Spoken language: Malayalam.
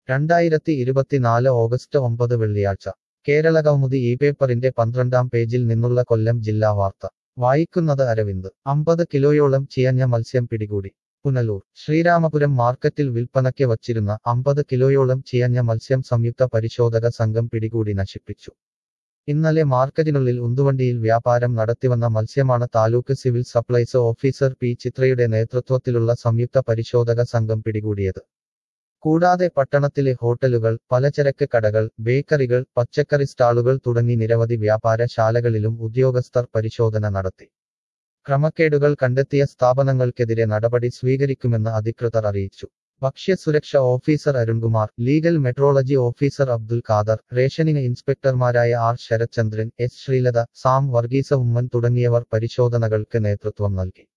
രണ്ടായിരത്തി ഇരുപത്തിനാല് ഓഗസ്റ്റ് ഒമ്പത് വെള്ളിയാഴ്ച കേരളകൗമുദി ഈ പേപ്പറിന്റെ പന്ത്രണ്ടാം പേജിൽ നിന്നുള്ള കൊല്ലം ജില്ലാ വാർത്ത വായിക്കുന്നത് അരവിന്ദ് അമ്പത് കിലോയോളം ചിയഞ്ഞ മത്സ്യം പിടികൂടി പുനലൂർ ശ്രീരാമപുരം മാർക്കറ്റിൽ വിൽപ്പനയ്ക്ക് വച്ചിരുന്ന അമ്പത് കിലോയോളം ചിയഞ്ഞ മത്സ്യം സംയുക്ത പരിശോധക സംഘം പിടികൂടി നശിപ്പിച്ചു ഇന്നലെ മാർക്കറ്റിനുള്ളിൽ ഉന്തുവണ്ടിയിൽ വ്യാപാരം നടത്തിവന്ന മത്സ്യമാണ് taluk civil supplies officer P ചിത്രയുടെ നേതൃത്വത്തിലുള്ള സംയുക്ത പരിശോധക സംഘം പിടികൂടിയത് കൂടാതെ പട്ടണത്തിലെ ഹോട്ടലുകൾ പലചരക്ക് കടകൾ ബേക്കറികൾ പച്ചക്കറി സ്റ്റാളുകൾ തുടങ്ങി നിരവധി വ്യാപാരശാലകളിലും ഉദ്യോഗസ്ഥർ പരിശോധന നടത്തി ക്രമക്കേടുകൾ കണ്ടെത്തിയ സ്ഥാപനങ്ങൾക്കെതിരെ നടപടി സ്വീകരിക്കുമെന്ന് അധികൃതർ അറിയിച്ചു ഭക്ഷ്യസുരക്ഷ officer Arunkumar legal metrology officer Abdul Khader rationing ഇൻസ്പെക്ടർമാരായ R Sarathchandran S Sreelatha Sam Varghese Oommen തുടങ്ങിയവർ പരിശോധനകൾക്ക് നേതൃത്വം നൽകി